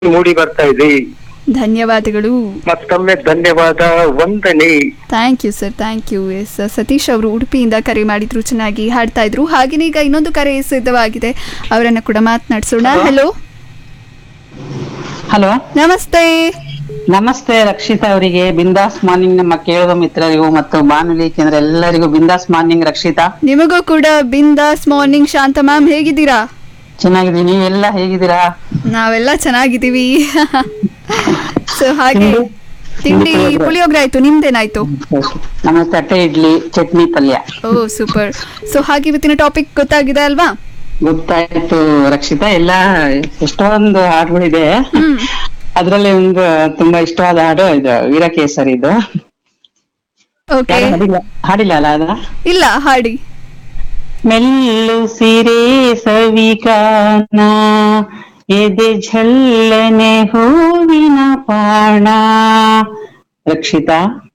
ಮೂಡಿ ಬರ್ತಾ ಇದೆ ಧನ್ಯವಾದಗಳು ಮತ್ತೊಮ್ಮೆ ಧನ್ಯವಾದ ವಂದನೆ thank you sir thank you S Satish ಅವರು ಉಡುಪಿಯಿಂದ ಕರೆ ಮಾಡಿದ್ರು ಚೆನ್ನಾಗಿ ಹಾಡ್ತಾ ಇದ್ರು ಹಾಗೆಯೇ ಈಗ ಇನ್ನೊಂದು ಕರೆ ಸಿದ್ಧವಾಗಿದೆ ಅವರನ್ನ ಕೂಡ ಮಾತನಾಡಿಸೋಣ ಹಲೋ ಹಲೋ ನಮಸ್ತೆ ನಮಸ್ತೆ ರಕ್ಷಿತಾ ಅವರಿಗೆ ಬಿಂದಾಸ್ ಮಾರ್ನಿಂಗ್ ನಮ್ಮ ಕೇಳುವ ಮಿತ್ರರಿಗೂ ಮತ್ತು ಬಾನುಲಿ ಕೇಂದ್ರ ಎಲ್ಲರಿಗೂ ಬಿಂದಾಸ್ ಮಾರ್ನಿಂಗ್ ರಕ್ಷಿತಾ ನಿಮಗೂ ಕೂಡ ಬಿಂದಾಸ್ ಮಾರ್ನಿಂಗ್ ಶಾಂತ ಮ್ಯಾಮ್ ಹೇಗಿದ್ದೀರಾ ಚೆನ್ನಾಗಿದ್ದೀನಿ ನೀವೆಲ್ಲ ಹೇಗಿದ್ದೀರಾ ನಾವೆಲ್ಲ ಚೆನ್ನಾಗಿದ್ದೀವಿ ಸೊ ಹಾಗೆ ತಿಂಡಿ ಪುಳಿಯೋಗರೆ ಆಯ್ತು ನಿಮ್ದೇನಾಯ್ತು ನಮ್ಮ ತಟ್ಟೆ ಇಡ್ಲಿ ಚಟ್ನಿ ಪಲ್ಯ ಓ ಸೂಪರ್ ಸೊ ಹಾಗೆ ಇವತ್ತಿನ ಟಾಪಿಕ್ ಗೊತ್ತಾಗಿದೆ ಅಲ್ವಾ ಗೊತ್ತಾಯ್ತು ರಕ್ಷಿತಾ ಎಲ್ಲ ಎಷ್ಟೊಂದು ಹಾಡುಗಳಿದೆ ಹ್ಮ್ ಅದ್ರಲ್ಲಿ ಒಂದು ತುಂಬಾ ಇಷ್ಟವಾದ ಹಾಡು ಇದು ವೀರಕೇಸರಿ ಇದು ಓಕೆ ಯಾರು ಹಾಡಿಲ್ಲ ಹಾಡಿಲ್ಲ ಅಲ್ಲ ಅದ ಇಲ್ಲ ಹಾಡಿ ಮೆಲ್ಲು ಸಿರೆ ಸವಿಗಾನ ಎದೆ ಝಲ್ಲನೆ ಹೂವಿನ ಪಾಣ ರಕ್ಷಿತಾ